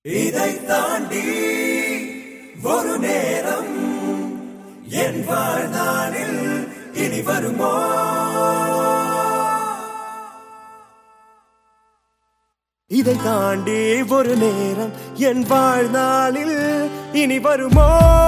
இதை தாண்டி ஒரு நேரம் என் வாழ்நாளில் இனி வருமோ இதை தாண்டி ஒரு நேரம் என் வாழ்நாளில் இனி வருமோ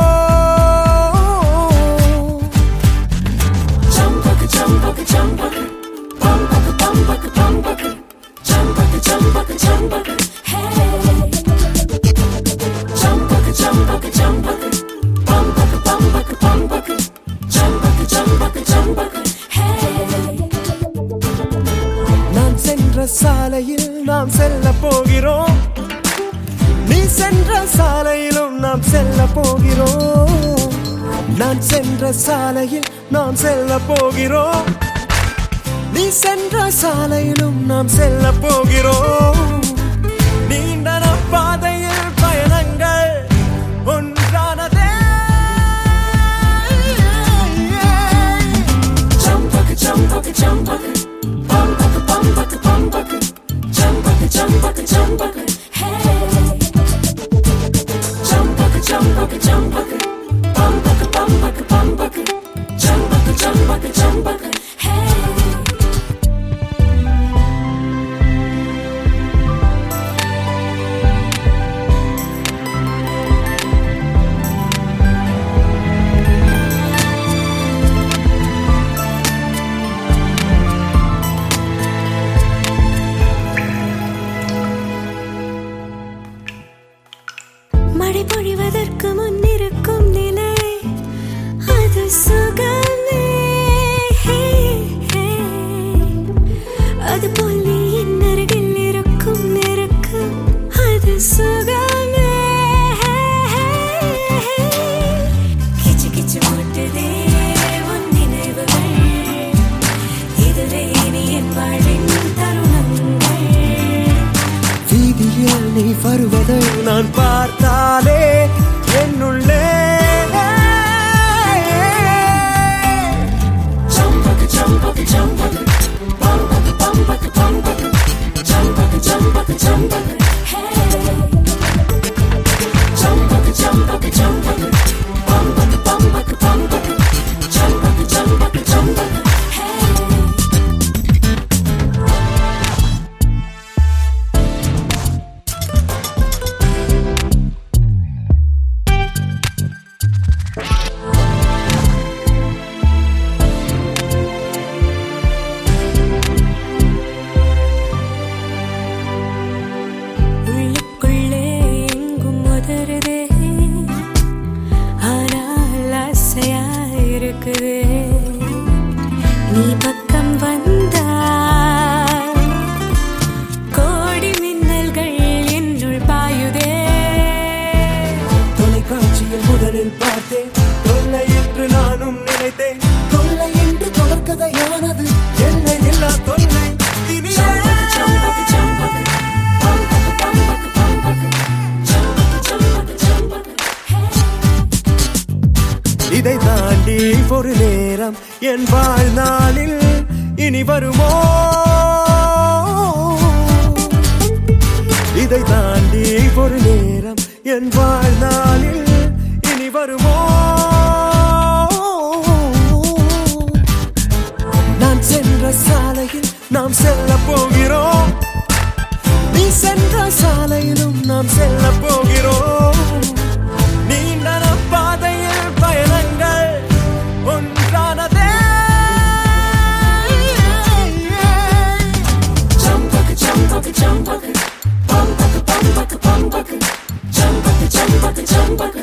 நான் சென்ற சாலையில் நாம் செல்ல போகிறோம் நீ சென்ற சாலையிலும் நாம் செல்ல போகிறோம் நான் சென்ற சாலையில் நாம் செல்ல போகிறோம் நீ சென்ற சாலையிலும் நாம் செல்ல போகிறோம் நீண்ட நம் பாதையில் பயணங்கள் ஒன்றானதே மழை பொழிவதற்கு முன்னிருக்கும் நிலை அது சுகமே அது போல் நீ என் அருகில் இருக்கும் நெருக்கம் அது சுகமே கிச்சு கிச்சு மூட்டுதே உன் நினைவுகள் இதுவே இனி என் வாழ்வின் தருணங்கள் வீதியில் நீ வருவதை நான் பார்த்தாலே என்னுள்ளே உள்ளுக்குள்ளே எங்கும் உதறுதே ஆனால் ஆசையா இருக்குதே நீ பக்கம் வந்தா கோடி மின்னல்கள் என்னுள் பாயுதே தொலைக்காட்சியில் முதலில் பார்த்தேன் தொல்லை என்று நானும் நினைத்தேன் தொல்லை என்று தொடர்கதையானது எல்லை இல்லா தொல்லை இனியே. இதை தாண்டி ஒரு நேரம் என் வாழ்நாளில் இனி வருமோ இதை தாண்டி ஒரு நேரம் என் வாழ்நாளில் இனி வருமோ நான் சென்ற சாலையில் நாம் செல்ல போகிறோம் நீ சென்ற சாலையிலும் நாம் செல்ல போகிறோம் நீண்ட நம் பாதையில் பயணங்கள் ஒன்றானதே Jump,